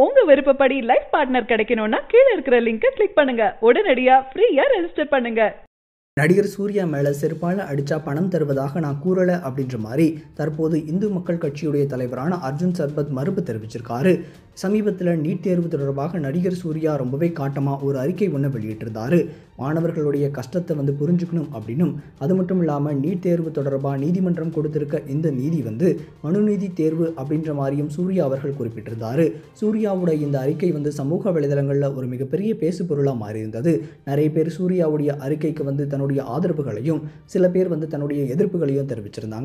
உங்க விருப்பப்படி life partner கிடைக்கணும்னா கீழ இருக்கிற லிங்கை கிளிக் பண்ணுங்க உடனடியா ஃப்ரீயா ரெஜிஸ்டர் பண்ணுங்க நடிகர் சூர்யா மேலே செருப்பால் அடித்தா பணம் தருவதாக நான் கூறலை அப்படின்ற மாதிரி தற்போது இந்து மக்கள் கட்சியுடைய தலைவரான அர்ஜுன் சர்பத் மறுப்பு தெரிவிச்சிருக்காரு சமீபத்தில் நீட் தேர்வு தொடர்பாக நடிகர் சூர்யா ரொம்பவே காட்டமாக ஒரு அறிக்கை ஒன்று வெளியிட்டிருந்தாரு மாணவர்களுடைய கஷ்டத்தை வந்து புரிஞ்சுக்கணும் அப்படின்னும் அது மட்டும் இல்லாமல் நீட் தேர்வு தொடர்பாக நீதிமன்றம் கொடுத்திருக்க இந்த நீதி வந்து மனுநீதி தேர்வு அப்படின்ற மாதிரியும் சூர்யா அவர்கள் குறிப்பிட்டிருந்தாரு சூர்யாவோட இந்த அறிக்கை வந்து சமூக வலைதளங்களில் ஒரு மிகப்பெரிய பேசு பொருளாக மாறியிருந்தது நிறைய பேர் சூர்யாவுடைய அறிக்கைக்கு வந்து தன்னுடைய ஆதரவுகளையும் சில பேர் வந்து தன்னுடைய எதிர்ப்புகளையும் தெரிவிச்சிருந்தாங்க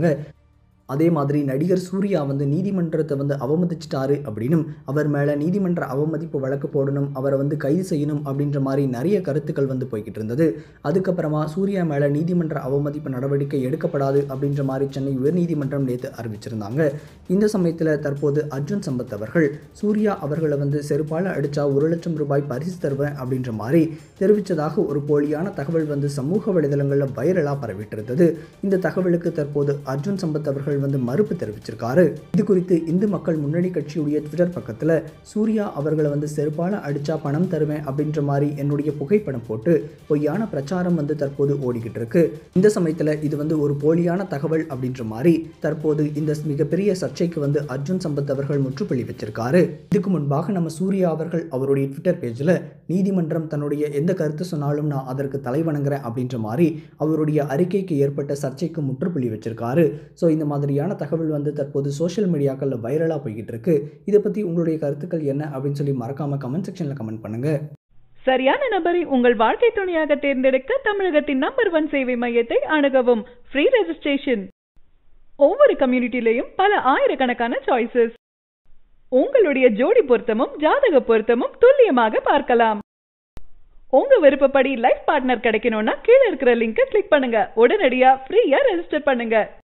அதே மாதிரி நடிகர் சூர்யா வந்து நீதிமன்றத்தை வந்து அவமதிச்சிட்டாரு அப்படின்னும் அவர் மேலே நீதிமன்ற அவமதிப்பு வழக்கு போடணும் அவரை வந்து கைது செய்யணும் அப்படின்ற மாதிரி நிறைய கருத்துக்கள் வந்து போய்கிட்டு இருந்தது அதுக்கப்புறமா சூர்யா மேலே நீதிமன்ற அவமதிப்பு நடவடிக்கை எடுக்கப்படாது அப்படின்ற மாதிரி சென்னை உயர்நீதிமன்றம் நேற்று அறிவிச்சிருந்தாங்க இந்த சமயத்தில் தற்போது அர்ஜுன் சம்பத் அவர்கள் சூர்யா அவர்களை வந்து செருப்பால் அடித்தா ஒரு லட்சம் ரூபாய் பரிசு தருவேன் அப்படின்ற மாதிரி தெரிவித்ததாக ஒரு போலியான தகவல் வந்து சமூக வலைதளங்களில் வைரலாக பரவிட்டு இருந்தது இந்த தகவலுக்கு தற்போது அர்ஜுன் சம்பத் அவர்கள் வந்து மறுப்பு தெரிவிச்சிருக்காரு இது குறித்து இந்து மக்கள் முன்னணி கட்சியுடைய ட்விட்டர் பக்கத்தில் சூர்யா அவர்களை வந்து செருப்பால அடிச்சா பணம் தருவேன் அப்படின்ற மாதிரி என்னுடைய புகைப்படம் போட்டு பொய்யான பிரச்சாரம் வந்து தற்போது ஓடிக்கிட்டு இருக்கு இந்த சமயத்தில் இது வந்து ஒரு போலியான தகவல் அப்படின்ற மாதிரி தற்போது இந்த மிகப்பெரிய சர்ச்சைக்கு வந்து அர்ஜுன் சம்பத் அவர்கள் முற்றுப்புள்ளி வச்சிருக்காரு இதுக்கு முன்பாக நம்ம சூர்யா அவர்கள் அவருடைய ட்விட்டர் பேஜில் நீதிமன்றம் தன்னுடைய எந்த கருத்து சொன்னாலும் நான் அதற்கு தலை வணங்குறேன் அப்படின்ற மாதிரி அவருடைய அறிக்கைக்கு ஏற்பட்ட சர்ச்சைக்கு முற்றுப்புள்ளி வச்சிருக்காரு ஸோ இந்த மாதிரியான தகவல் வந்து தற்போது சோஷியல் மீடியாக்களில் வைரலாக போய்கிட்டு இருக்கு இதை பற்றி உங்களுடைய கருத்துக்கள் என்ன அப்படின்னு சொல்லி மறக்காம கமெண்ட் செக்ஷனில் கமெண்ட் பண்ணுங்க சரியான நபரை உங்கள் வாழ்க்கை துணையாக தேர்ந்தெடுக்க தமிழகத்தின் நம்பர் ஒன் சேவை மையத்தை அணுகவும் ஃப்ரீ ரெஜிஸ்ட்ரேஷன் ஒவ்வொரு கம்யூனிட்டிலையும் பல ஆயிரக்கணக்கான சாய்ஸஸ் உங்களுடைய ஜோடி பொருத்தமும் ஜாதக பொருத்தமும் துல்லியமாக பார்க்கலாம் உங்க விருப்பப்படி லைஃப் பார்ட்னர் கிடைக்கணும்னா கீழ இருக்கிற லிங்கை கிளிக் பண்ணுங்க உடனடியா ஃப்ரீயா ரெஜிஸ்டர் பண்ணுங்க